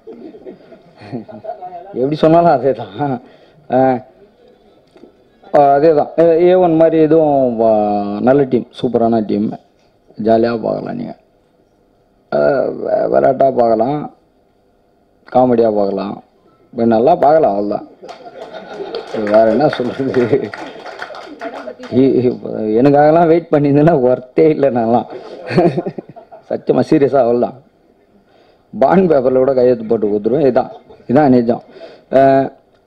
எப்படி சொன்னாலும் அதே தான் அதே தான் ஏ ஒன் மாதிரி எதுவும் வ- நல்ல டீம் சூப்பரான டீம் ஜாலியாக பார்க்கலாம் நீங்கள் விளையாட்டாக பார்க்கலாம் காமெடியாக பார்க்கலாம் இப்ப நல்லா பார்க்கலாம் அவ்வளோதான் வேற என்ன சொல்கிறது எனக்காகலாம் வெயிட் பண்ணியிருந்தேன்னா ஒர்த்தே இல்லை நான்லாம் சத்தியமாக சீரியஸாக அவ்வளோதான் பாண்ட் பேப்பரில் கூட கையெழுத்து போட்டு கொடுத்துருவேன் இதான் இதான் நிஜம் அஹ்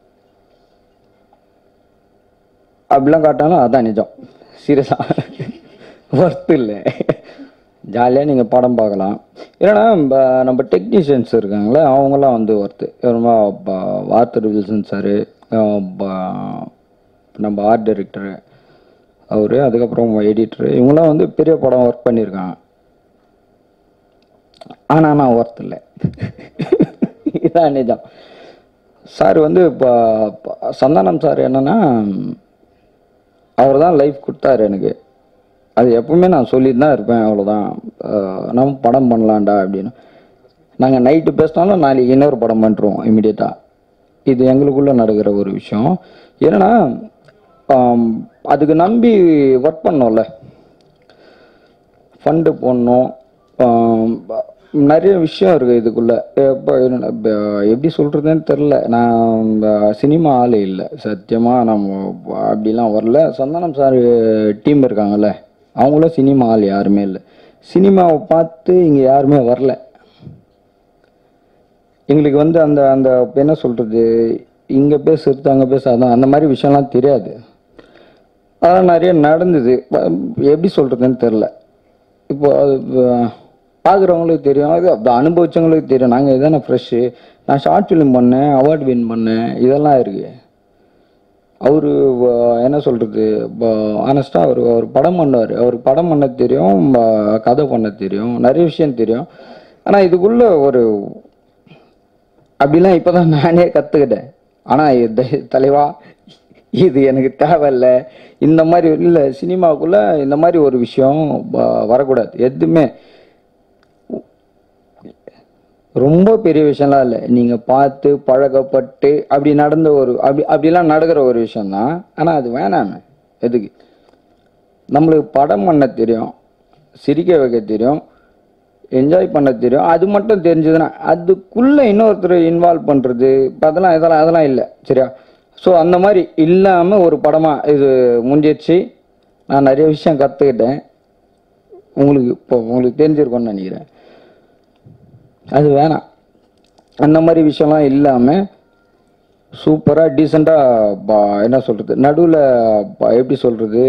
அப்படிலாம் காட்டினாலும் அதான் நிஜம் சீரியஸாக ஒர்த்து இல்லை ஜாலியாக நீங்கள் படம் பார்க்கலாம் ஏன்னா நம்ம நம்ம டெக்னீஷியன்ஸ் இருக்காங்களே அவங்களாம் வந்து ஒர்த்து ரொம்ப வார்த்தர் வில்சன் சாரு நம்ம ஆர்ட் டைரக்டரு அவர் அதுக்கப்புறம் எடிட்டரு இவங்களாம் வந்து பெரிய படம் ஒர்க் பண்ணியிருக்காங்க ஆனால் நான் ஒர்த் இல்லை இதான் நிஜம் சார் வந்து இப்போ சந்தானம் சார் என்னன்னா அவர் தான் லைஃப் கொடுத்தாரு எனக்கு அது எப்பவுமே நான் சொல்லிட்டு தான் இருப்பேன் அவ்வளோதான் அஹ் நம்ம படம் பண்ணலாம்டா அப்படின்னு நாங்கள் நைட்டு பேசினாலும் நாளைக்கு இன்னொரு படம் பண்ணுறோம் இமிடியேட்டாக இது எங்களுக்குள்ளே நடக்கிற ஒரு விஷயம் ஏன்னா ஆம், அதுக்கு நம்பி ஒர்க் பண்ணோம்ல ஃபண்டு போடணும் ஆம், நிறைய விஷயம் இருக்குது இதுக்குள்ளே எப்போ என்ன- இப்ப எப்படி சொல்கிறதுன்னு தெரில நான் சினிமா ஆளே இல்லை சத்தியமாக நம்ம அப்படிலாம் வரல சந்தானம் சார் டீம் இருக்காங்கல்ல அவங்களும் சினிமா ஆள் யாருமே இல்லை சினிமாவை பார்த்து இங்கே யாருமே வரல எங்களுக்கு வந்து அந்த அந்த என்ன சொல்கிறது இங்கே பேசுறது அங்கே பேசாதான் அந்த மாதிரி விஷயம்லாம் தெரியாது அதெல்லாம் நிறைய நடந்தது ப- எப்படி சொல்கிறதுன்னு தெரில இப்போ அது பார்க்குறவங்களுக்கு தெரியும் அது அப்படி அனுபவிச்சவங்களுக்கு தெரியும் நாங்கள் இதானே ஃப்ரெஷ்ஷு நான் ஷார்ட் ஃபிலிம் பண்ணேன் அவார்ட் வின் பண்ணேன் இதெல்லாம் இருக்குது அவர் என்ன சொல்கிறது ஆனஸ்ட்டாக அவர் அவர் படம் பண்ணார் அவருக்கு படம் பண்ண தெரியும் ப- கதை பண்ண தெரியும் நிறைய விஷயம் தெரியும் ஆனால் இதுக்குள்ள ஒரு அப்படிலாம் இப்போ தான் நானே கற்றுக்கிட்டேன் ஆனால் இது தலைவா இது எனக்கு தேவையில்ல இந்த மாதிரி இல்லை சினிமாவுக்குள்ளே இந்த மாதிரி ஒரு விஷயம் வ- வரக்கூடாது எதுவுமே ரொம்ப பெரிய விஷயம்லாம் இல்லை நீங்கள் பார்த்து பழக்கப்பட்டு அப்படி நடந்த ஒரு அப்படி அப்படிலாம் நடக்கிற ஒரு விஷயம்தான் ஆனால் அது வேணாமே எதுக்கு நம்மளுக்கு படம் பண்ண தெரியும் சிரிக்க வைக்க தெரியும் என்ஜாய் பண்ண தெரியும் அது மட்டும் தெரிஞ்சதுன்னா அதுக்குள்ளே இன்னொருத்தர் இன்வால்வ் பண்ணுறது அதெல்லாம் இதெல்லாம் அதெல்லாம் இல்லை சரியா ஸோ அந்த மாதிரி இல்லாமல் ஒரு படமாக இது முடிஞ்சிருச்சு நான் நிறைய விஷயம் கற்றுக்கிட்டேன் உங்களுக்கு இப்போ உங்களுக்கு தெரிஞ்சிருக்கும்னு நினைக்கிறேன் அது வேணாம் அந்த மாதிரி விஷயம்லாம் இல்லாமல் சூப்பராக டீசெண்டாக என்ன சொல்கிறது நடுவில் எப்படி சொல்கிறது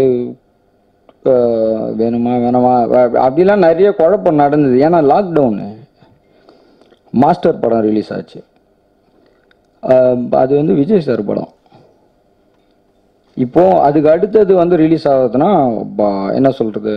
வேணுமா வேணாமா அ- அப்படிலாம் நிறைய குழப்பம் நடந்தது ஏன்னா லாக்டவுனு மாஸ்டர் படம் ரிலீஸ் ஆச்சு அஹ் அது வந்து விஜய் சார் படம் இப்போ அதுக்கு அடுத்தது வந்து ரிலீஸ் ஆகுதுன்னா ப- என்ன சொல்கிறது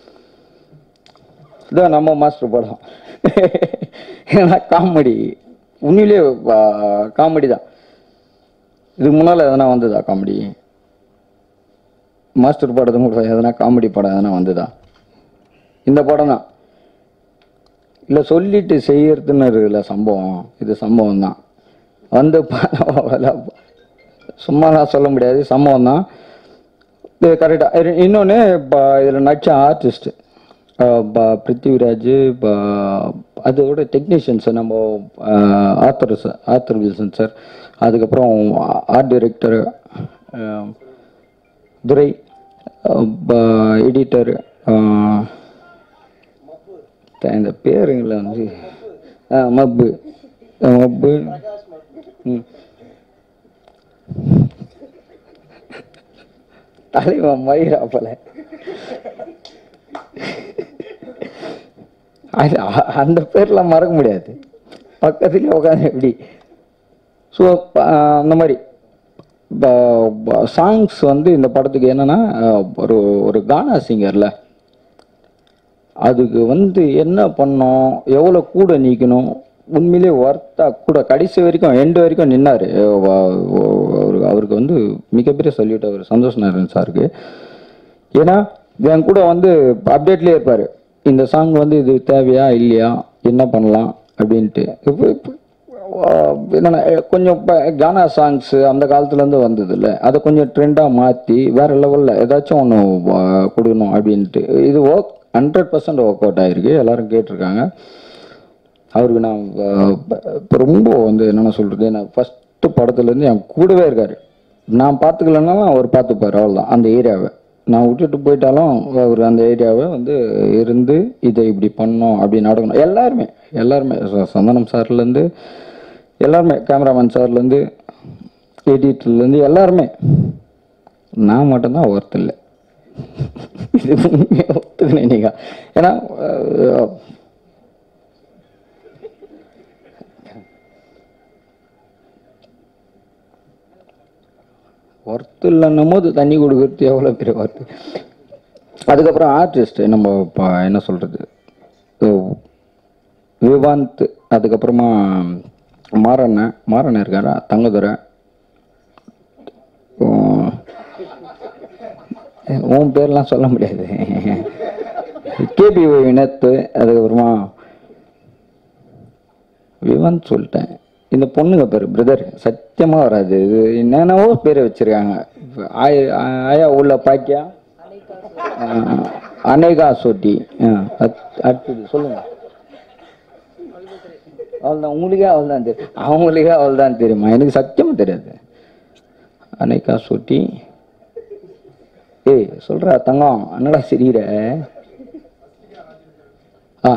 இதான் நம்ம மாஸ்டர் படம் ஏன்னா காமெடி உண்மையிலே காமெடி தான் இதுக்கு முன்னால் எதனா வந்ததா காமெடி மாஸ்டர் படத்துக்கு கூட எதனா காமெடி படம் எதனா வந்ததா இந்த படம் தான் இல்லை சொல்லிட்டு செய்யறதுன்னு இருக்குல்ல சம்பவம் இது சம்பவம் தான் வந்து ப- சும்மாலாம் சொல்ல முடியாது சம்பவம் தான் இது கரெக்டாக இன்னொன்று இப்போ இதில் நடிச்ச ஆர்டிஸ்ட் பிருத்திவிராஜ் ப- அதோட டெக்னீஷியன்ஸ் நம்ம Arthur sir Arthur Wilson sir அதுக்கப்புறம் ஆர்ட் டைரக்டர் துரை எடிட்டர் இந்த பேருங்களை வந்து ஆ, மப்பு ஆ, மப்பு ம் தலைவன் மயிராப்பல அது அ- அந்த பேர்லாம் மறக்க முடியாது பக்கத்துலேயே உட்காந்து எப்படி ஸோ அந்த மாதிரி சாங்ஸ் வந்து இந்த படத்துக்கு என்னன்னா அஹ், ஒரு ஒரு கானா சிங்கர்ல அதுக்கு வந்து என்ன பண்ணோம் எவ்வளோ கூட நிற்கணும் உண்மையிலே ஒர்த்தா கூட கடைசி வரைக்கும் எண்டு வரைக்கும் நின்னாரு வ- அவரு அவருக்கு வந்து மிகப்பெரிய சொல்லிட்டு அவர் சந்தோஷ் நாராயண் சாருக்கு ஏன்னா என் கூட வந்து அப்டேட்லேயே இருப்பார் இந்த சாங் வந்து இது தேவையா இல்லையா என்ன பண்ணலாம் அப்படின்ட்டு இப்போ இப்போ ஆஹ், என்னன்னா அஹ், கொஞ்சம் இப்போ கானா சாங்ஸு அந்த காலத்துலேருந்து வந்தது இல்லை அதை கொஞ்சம் ட்ரெண்டாக மாற்றி வேற லெவலில் ஏதாச்சும் ஒன்று கொடுக்கணும் அப்படின்ட்டு இது work hundred percent work out ஆகிருக்கு எல்லாரும் கேட்டிருக்காங்க அவருக்கு நான் இப்போ ரொம்ப வந்து என்னென்ன சொல்கிறது நான் ஃபஸ்ட்டு படத்துலேருந்து என் கூடவே இருக்கார் நான் பார்த்துக்கலனாலும் அவர் பார்த்துப்பார் அவ்வளோதான் அந்த ஏரியாவை நான் விட்டுட்டு போயிட்டாலும் அவர் அந்த ஏரியாவை வந்து இருந்து இதை இப்படி பண்ணோம் அப்படி நடக்கணும் எல்லாருமே எல்லாருமே ச- சந்தனம் சார்லேருந்து எல்லாருமே கேமராமேன் சார்லேருந்து எடிட்டர்லேருந்து எல்லாருமே நான் மட்டும்தான் ஒர்த் இல்லை இது உண்மையாக ஒத்துக்கணும் நீங்கள் ஏன்னா அஹ், ஒர்த்து இல்லைன்னும் போது தண்ணி கொடுக்கறது எவ்வளோ பெரிய ஒர்த்து அதுக்கப்புறம் ஆர்டிஸ்ட் நம்ம இப்போ என்ன சொல்கிறது விவாந்த் அதுக்கப்புறமா மாறண்ணன் மாறண்ணன் இருக்காரா தங்கதுரை உம், உன் பேர்லாம் சொல்ல முடியாது கேபி வினத்து அதுக்கப்புறமா விவாந்த் சொல்லிட்டேன் இந்த பொண்ணுங்க பேர் பிரதர் சத்தியமாக வராது இது என்னென்னவோ பேர் வச்சிருக்காங்க ஆய ஆயா உள்ள பாக்கியா ஆஹ், அனேகா சோட்டி ஆ, அத்- அடுத்தது சொல்லுங்க அவள்தான் உங்களுக்கே அவள் தான் தெரியும் அவங்களுக்கே அவள் தான் தெரியுமா எனக்கு சத்தியமாக தெரியாது அனேகா சோட்டி ஏய் சொல்றா தங்கம் என்னடா சிரிக்கிற ஆ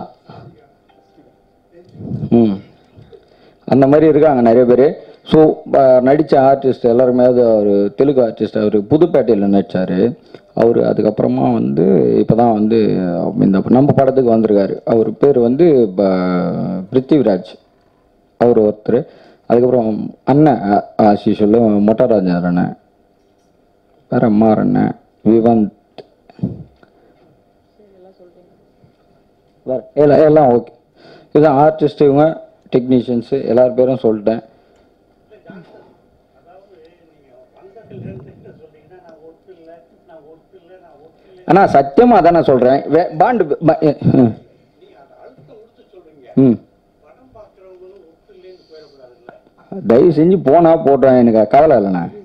ம் அந்த மாதிரி இருக்காங்க நிறைய பேர் ஸோ நடித்த ஆர்டிஸ்ட் எல்லாருமே அது ஒரு தெலுங்கு ஆர்டிஸ்ட் அவர் புதுப்பேட்டையில் நடித்தார் அவர் அதுக்கப்புறமா வந்து இப்போ தான் வந்து இந்த நம்ம படத்துக்கு வந்திருக்காரு அவர் பேர் வந்து ப- பிருத்திவிராஜ் அவர் ஒருத்தர் அதுக்கப்புறம் அண்ணன் ஆசிஷுல் மொட்டராஜன் அண்ணன் வேற அம்மார் அண்ணன் விவந்த் வேற எல்லாம் எல்லாம் ஓகே இதுதான் ஆர்டிஸ்ட் இவங்க டெக்னீஷியன்ஸு எல்லார் பேரும் சொல்லிட்டேன் அண்ணா சத்தியமா தானே சொல்றேன் வே- பாண்டு ப- எ- ம். ம் தயவு செஞ்சு போனா போட்டோம் எனக்கு கவலை இல்லைண்ணா